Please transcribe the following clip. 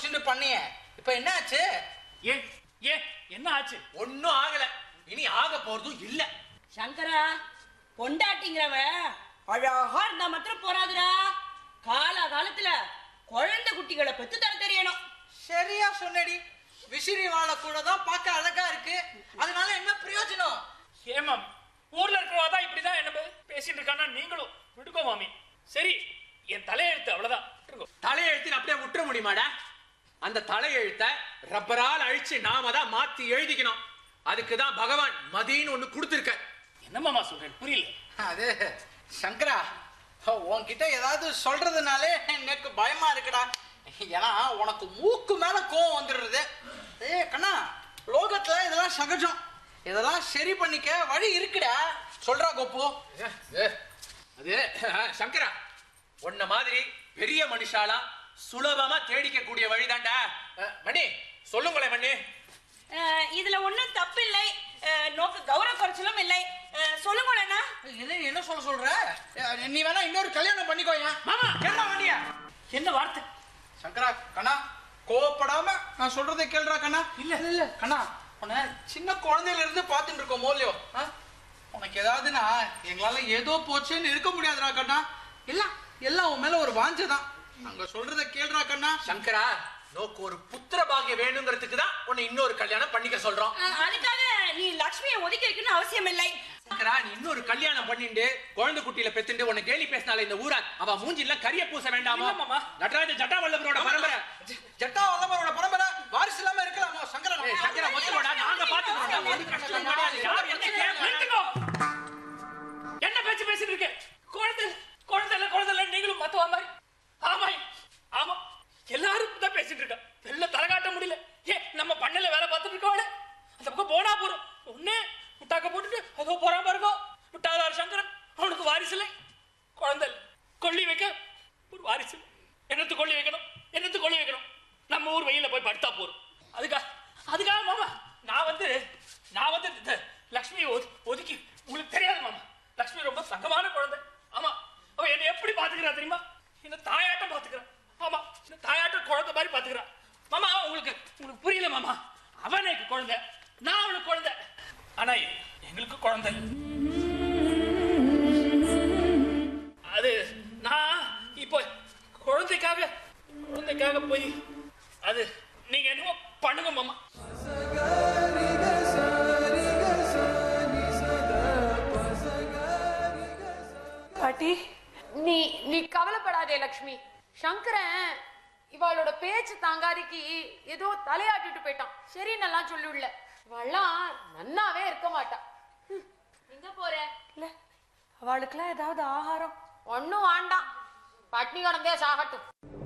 வச்சுட்டு பண்ணிய இப்ப என்னாச்சு ஏன் ஏன் என்ன ஆச்சு ஒன்னும் ஆகல இனி ஆக போறதும் இல்ல சங்கரா பொண்டாட்டிங்கிறவ அழகா இருந்தா மாத்திரம் போறாதுடா கால காலத்துல குழந்தை குட்டிகளை பெத்து தர தெரியணும் சரியா சொன்னடி விசிறி வாழை கூட தான் பார்க்க அழகா இருக்கு அதனால என்ன பிரயோஜனம் ஏமாம் ஊர்ல இருக்கிறவா தான் இப்படிதான் என்ன பேசிட்டு இருக்கானா நீங்களும் விடுக்கோ மாமி சரி என் தலையெழுத்து அவ்வளவுதான் விட்டுருக்கோ தலையெழுத்தின் அப்படியே விட்டுற முடியுமாடா அந்த தலையெழுத்த ரப்பரால் அழிச்சு நாம தான் மாத்தி எழுதிக்கணும் அதுக்கு தான் பகவான் மதின்னு ஒண்ணு கொடுத்துருக்க என்ன மாமா சொல்றேன் புரியல அது சங்கரா உன்கிட்ட ஏதாவது சொல்றதுனாலே எனக்கு பயமா இருக்குடா ஏன்னா உனக்கு மூக்கு மேல கோவம் வந்துடுறது ஏ கண்ணா லோகத்துல இதெல்லாம் சகஜம் இதெல்லாம் சரி பண்ணிக்க வழி இருக்குடா சொல்றா கோப்பு அது அஹ், சங்கரா உன்ன மாதிரி பெரிய மனுஷாலா சுலபமா தேடிக்க கூடிய வழிதான்டா அஹ், மணி சொல்லுங்களேன் மணி அஹ், இதுல ஒண்ணும் தப்பு இல்லை அஹ், நோக்கு கௌரவ குறைச்சலும் இல்லை அஹ், சொல்லுங்களேண்ணா என்ன என்ன சொல்ல சொல்ற அஹ், நீ வேணா இன்னொரு கல்யாணம் பண்ணிக்கோயா மாமா கேள்றா வண்டியா என்ன வார்த்தை சங்கரா கண்ணா கோவப்படாம நான் சொல்றதை கேளுடா கண்ணா இல்ல. இல்ல கண்ணா உன்னை சின்ன குழந்தையில இருந்து பார்த்துட்டு இருக்கோம் மோலியோ ஆ? உனக்கு ஏதாவதுன்னா எங்களால ஏதோ போச்சுன்னு இருக்க முடியாதுடா கண்ணா எல்லாம் எல்லாம் உன் மேல ஒரு வாஞ்சை தான் அங்க சொல்றதை கேளுடா கண்ணா சங்கரா நோக்கு ஒரு புத்திர பாக்கியம் வேணுங்கிறதுக்கு தான் உன்னை இன்னொரு கல்யாணம் பண்ணிக்க சொல்றோம் அஹ், அதுக்காக நீ லக்ஷ்மியை ஒதுக்கி வைக்கணும் அவசியம் இல்லை சங்கரா நீ இன்னொரு கல்யாணம் பண்ணிட்டு குழந்தை குட்டியில பெத்துண்டு உன்னை கேலி பேசினால இந்த ஊரா அவ மூஞ்சில கரிய பூச வேண்டாமா இல்ல மாமா. நடராஜ ஜட்டாவல்லவரோட பரம்பரை ஜட்டா வல்லவரோட பரம்பரை வாரிசு இல்லாம இருக்கலாமா சங்கரா ஏய், சங்கரா ஒத்துக்கோடா நாங்க பாத்துக்கிறோம் ஒரு கஷ்டம் கிடையாது யார் என்ன கேட்கல நிறுத்துக்கோ. என்ன பேச்சு பேசிட்டு இருக்க குழந்தை குழந்தை இல்ல குழந்தை இல்ல நீங்களும் மத்தவா மாதிரி ஆமா ஆமா எல்லாரும் தான் பேசிட்டு இருக்கா எல்லாம் தலை காட்ட முடியல ஏ நம்ம பண்ணல வேலை பார்த்துட்டு இருக்கோம் அந்த பக்கம் போனா போறோம் ஒண்ணு முட்டாக்க போட்டுட்டு அதோ போறான் பாருங்க முட்டாதார் சங்கரன் அவனுக்கு வாரிசு இல்லை குழந்தை இல்லை கொள்ளி வைக்க ஒரு வாரிசு இல்லை. என்னத்து கொள்ளி வைக்கணும் என்னத்து கொள்ளி வைக்கணும் நம்ம ஊர் வெயில போய் படுத்தா போறோம் அதுக்காக அதுக்காக மாமா நான் வந்து நான் வந்து இந்த லக்ஷ்மியை ஒது- ஒதுக்கி உங்களுக்கு தெரியாது மாமா லக்ஷ்மி ரொம்ப தங்கமான குழந்தை ஆமா அவ என்னை எப்படி பாத்துக்கிறா தெரியுமா என்ன தாயாட்டம் பாத்துக்கிறா ஆமா என்ன தாயாட்டம் குழந்தை மாதிரி பாத்துக்கிறா மாமா உங்களுக்கு உங்களுக்கு புரியல மாமா அவன் எனக்கு குழந்தை நான் அவளுக்கு குழந்தை ஆனா எங்களுக்கு குழந்தை இல்லை. அது நான் இப்போ குழந்தைக்காக குழந்தைக்காக போய் அது நீங்க என்னமோ பண்ணுங்க மாமா பாட்டி நீ நீ கவலைப்படாதே லக்ஷ்மி சங்கரன் இவளோட பேச்சு தாங்காதிக்கு ஏதோ தலையாட்டிட்டு போயிட்டான் சரின்னெல்லாம் சொல்லுள்ள இவெல்லாம் நன்னாவே இருக்க மாட்டா ஹம், எங்க போற இல்ல அவளுக்கெல்லாம் ஏதாவது ஆகாரம் ஒண்ணும் வேண்டாம் பட்னி கிடந்தே சாகட்டும்